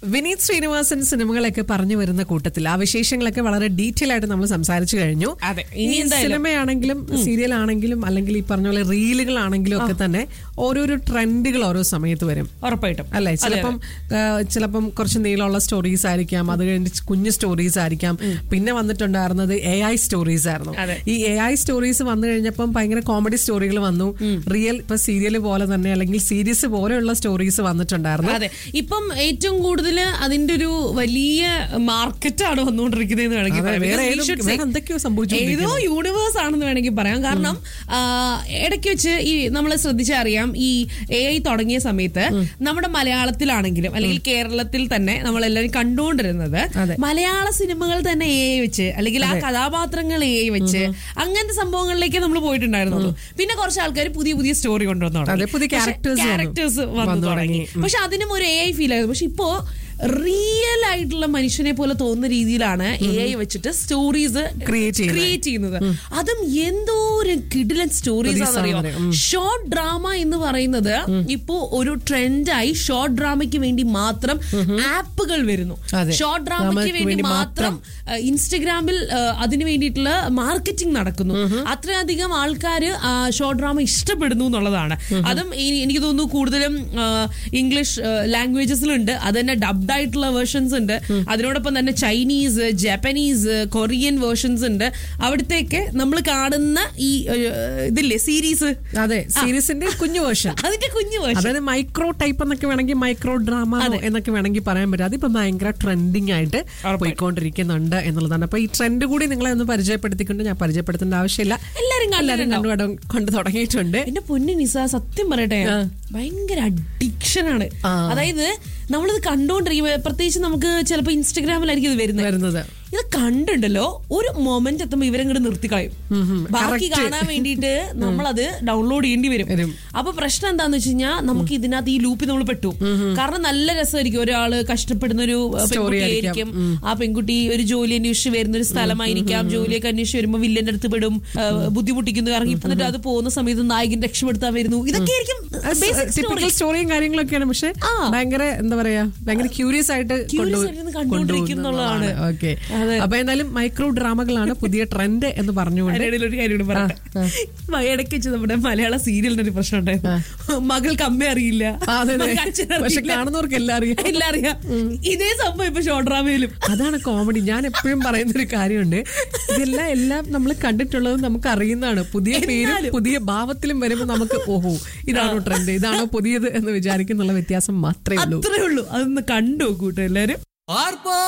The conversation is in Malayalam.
വിനീത് ശ്രീനിവാസൻ സിനിമകളൊക്കെ പറഞ്ഞു വരുന്ന കൂട്ടത്തിൽ ആ വിശേഷങ്ങളൊക്കെ വളരെ ഡീറ്റെയിൽ ആയിട്ട് നമ്മൾ സംസാരിച്ചു കഴിഞ്ഞു അതെ, ഇനി ഈ എന്തായാലും- സിനിമയാണെങ്കിലും സീരിയൽ ആണെങ്കിലും അല്ലെങ്കിൽ ഈ പറഞ്ഞ പോലെ റീലുകളാണെങ്കിലും ഒക്കെ തന്നെ ഓരോരോ ട്രെൻഡുകൾ ഓരോ സമയത്ത് വരും ഉറപ്പായിട്ടും അല്ലെ ചിലപ്പം ആ, ചിലപ്പം കുറച്ച് നീളമുള്ള സ്റ്റോറീസ് ആയിരിക്കാം അത് കഴിഞ്ഞ് കുഞ്ഞു സ്റ്റോറീസ് ആയിരിക്കാം പിന്നെ വന്നിട്ടുണ്ടായിരുന്നത് എ ഐ സ്റ്റോറീസ് ആയിരുന്നു അതെ. ഈ എ ഐ സ്റ്റോറീസ് വന്നു കഴിഞ്ഞപ്പം ഭയങ്കര കോമഡി സ്റ്റോറികൾ വന്നു റിയൽ ഇപ്പൊ സീരിയൽ പോലെ തന്നെ അല്ലെങ്കിൽ സീരീസ് പോലെയുള്ള സ്റ്റോറീസ് വന്നിട്ടുണ്ടായിരുന്നു അതെ ഇപ്പം ഏറ്റവും കൂടുതൽ അതിന്റെ ഒരു വലിയ മാർക്കറ്റാണ് വന്നുകൊണ്ടിരിക്കുന്നത് വേണമെങ്കിൽ അതെ, പറയാം. വേറെ Because we ഏതും- should വേറെ say എന്തൊക്കെയോ സംഭവിച്ചുകൊണ്ടിരിക്കുന്നു. ഏതോ യൂണിവേഴ്സ് ആണെന്ന് വേണമെങ്കിൽ പറയാം കാരണം ആ, ഇടയ്ക്ക് വെച്ച് ഈ നമ്മൾ ശ്രദ്ധിച്ചറിയാം ഈ എ ഐ തുടങ്ങിയ സമയത്ത് നമ്മുടെ മലയാളത്തിലാണെങ്കിലും അല്ലെങ്കിൽ കേരളത്തിൽ തന്നെ നമ്മൾ എല്ലാവരും കണ്ടുകൊണ്ടിരുന്നത് അതെ. മലയാള സിനിമകൾ തന്നെ എ ഐ വെച്ച് അല്ലെങ്കിൽ ആ കഥാപാത്രങ്ങൾ എ ഐ വെച്ച് അങ്ങനത്തെ സംഭവങ്ങളിലേക്ക് നമ്മൾ പോയിട്ടുണ്ടായിരുന്നുള്ളൂ പിന്നെ കുറച്ച് ആൾക്കാർ പുതിയ പുതിയ സ്റ്റോറി കൊണ്ടുവന്നു അതെ, പുതിയ characters വന്നു. ക്യാരക്ടേഴ്സ് വന്നു വന്നു തുടങ്ങി തുടങ്ങി. പക്ഷെ അതിനും ഒരു എ ഐ ഫീൽ ആയിരുന്നു പക്ഷെ ഇപ്പോ റിയൽ ആയിട്ടുള്ള മനുഷ്യനെ പോലെ തോന്നുന്ന രീതിയിലാണ് എ ഐ വെച്ചിട്ട് സ്റ്റോറീസ് Create ചെയ്യുന്നത്. ക്രിയേറ്റ് ചെയ്യുന്നത് അതും എന്തോരം കിടിലൻ സ്റ്റോറീസ് Stories ആണെന്നറിയോ ആണെന്നറിയോ? ഉം. ഷോർട്ട് ഡ്രാമ എന്ന് പറയുന്നത് ഇപ്പോ ഒരു ട്രെൻഡായി ഷോർട്ട് ഡ്രാമയ്ക്ക് വേണ്ടി മാത്രം ആപ്പുകൾ വരുന്നു അതെ. ഷോർട്ട് ഡ്രാമയ്ക്ക് ഡ്രാമയ്ക്ക് വേണ്ടി വേണ്ടി മാത്രം അഹ് ഇൻസ്റ്റഗ്രാമിൽ അഹ് അതിന് വേണ്ടിയിട്ടുള്ള മാർക്കറ്റിംഗ് നടക്കുന്നു അത്രയധികം ആൾക്കാർ ഷോർട്ട് ഡ്രാമ ഇഷ്ടപ്പെടുന്നു എന്നുള്ളതാണ് അതും ഈ- എനിക്ക് തോന്നുന്നു കൂടുതലും ആഹ് ഇംഗ്ലീഷ് ലാംഗ്വേജസിലുണ്ട് അത് തന്നെ ഡബ്ഡ് ആയിട്ടുള്ള വേർഷൻസ് ഉണ്ട് അതിനോടൊപ്പം തന്നെ ചൈനീസ് ജാപ്പനീസ് കൊറിയൻ വേർഷൻസ് ഉണ്ട് അവിടത്തേക്ക് നമ്മൾ കാണുന്ന ഈ ഏഹ്, ഇതില്ലേ സീരീസ് അതെ സീരീസിന്റെ കുഞ്ഞു വേർഷൻ അതിന്റെ കുഞ്ഞു വേർഷൻ അതായത് മൈക്രോ ടൈപ്പ് എന്നൊക്കെ വേണമെങ്കിൽ മൈക്രോ ഡ്രാമ എന്നൊക്കെ വേണമെങ്കിൽ പറയാൻ പറ്റും അതിപ്പോ ഭയങ്കര ട്രെൻഡിങ് ആയിട്ട് പോയിക്കൊണ്ടിരിക്കുന്നുണ്ട് എന്നുള്ളതാണ് അപ്പൊ ഈ ട്രെൻഡ് കൂടി നിങ്ങളെ ഒന്ന് പരിചയപ്പെടുത്തിക്കൊണ്ട് ഞാൻ പരിചയപ്പെടുത്തേണ്ട ആവശ്യമില്ല എല്ലാരും എല്ലാവരും കണ്ടിട്ടുണ്ടാവും. കണ്ടു കൊണ്ട് തുടങ്ങിയിട്ടുണ്ട് എന്റെ പൊന്നു നിസ സത്യം പറയട്ടെ ഭയങ്കര അഡിക്ഷൻ ആണ് ആ. അതായത് നമ്മളിത് കണ്ടോണ്ടിരിക്കുമ്പോ പ്രത്യേകിച്ച് നമുക്ക് ചിലപ്പോ ഇൻസ്റ്റഗ്രാമിലായിരിക്കും ഇത് വരുന്നത് വരുന്നത് ഇത് കണ്ടുണ്ടല്ലോ ഒരു മൊമെന്റ് എത്തുമ്പോ ഇവരങ്ങോട്ട് നിർത്തിക്കളയും ഉം ഉം. ബാക്കി Correct. കാണാൻ വേണ്ടിയിട്ട് നമ്മളത് ഡൗൺലോഡ് ചെയ്യേണ്ടി വരും വരും. അപ്പൊ പ്രശ്നം എന്താന്ന് വെച്ച് കഴിഞ്ഞാൽ നമുക്ക് ഇതിനകത്ത് ഈ ലൂപ്പിൽ നമ്മൾ പെട്ടു കാരണം നല്ല രസമായിരിക്കും ഒരാള് കഷ്ടപ്പെടുന്ന ഒരു Story പെൺകുട്ടി ആയിരിക്കാം. ആയിരിക്കും ആ പെൺകുട്ടി ഒരു ജോലി അന്വേഷിച്ച് വരുന്ന ഒരു സ്ഥലമായിരിക്കാം ജോലിയൊക്കെ അന്വേഷിച്ച് വരുമ്പോ വില്ലന്റെ അടുത്ത് പെടും ആ, ബുദ്ധിമുട്ടിക്കുന്നു ഇറങ്ങി എന്നിട്ട് അത് പോകുന്ന സമയത്ത് നായകൻ രക്ഷപ്പെടുത്താൻ വരുന്നു ഇതൊക്കെ ആയിരിക്കും basic story. ടിപ്പിക്കൽ സ്റ്റോറിയും കാര്യങ്ങളൊക്കെയാണ് പക്ഷെ ആ. ഭയങ്കര എന്താ പറയാ ഭയങ്കര ക്യൂരിയസ് ആയിട്ട് Curious ആയിട്ട് കണ്ടുകൊണ്ടിരിക്കും എന്നുള്ളതാണ്. ഓക്കെ അതെ. അപ്പൊ എന്തായാലും മൈക്രോ ഡ്രാമകളാണ് പുതിയ ട്രെൻഡ് എന്ന് പറഞ്ഞുകൊണ്ട് അതിനിടയിൽ ഒരു കാര്യം കൂടി പറയട്ടെ ഇടയ്ക്ക് വെച്ച് നമ്മുടെ മലയാള സീരിയലിന് ഒരു പ്രശ്നം ഉണ്ടായിരുന്നു മകൾക്ക് അമ്മ അറിയില്ല ആ, അതെ, അതെ. മകൾക്ക് അച്ഛനെ പക്ഷെ അറിയില്ല. കാണുന്നവർക്ക് എല്ലാം അറിയാം എല്ലാം അറിയാം ഇതേ സംഭവം ഇപ്പൊ ഷോർട്ട് ഡ്രാമയിലും അതാണ് കോമഡി ഞാൻ എപ്പോഴും പറയുന്ന ഒരു കാര്യമുണ്ട് ഇതെല്ലാം എല്ലാം നമ്മൾ കണ്ടിട്ടുള്ളത് നമുക്ക് അറിയുന്നതാണ് പുതിയ പേരും എന്നാലും. പുതിയ ഭാവത്തിലും വരുമ്പോൾ നമുക്ക് ഓഹോ ഇതാണോ ട്രെൻഡ് ഇതാണോ പുതിയത് എന്ന് വിചാരിക്കുന്നുള്ള വ്യത്യാസം മാത്രമേ ഉള്ളൂ അത്രേ ഉള്ളൂ അതൊന്ന് കണ്ടു നോക്കൂട്ടോ എല്ലാരും ആർപ്പാ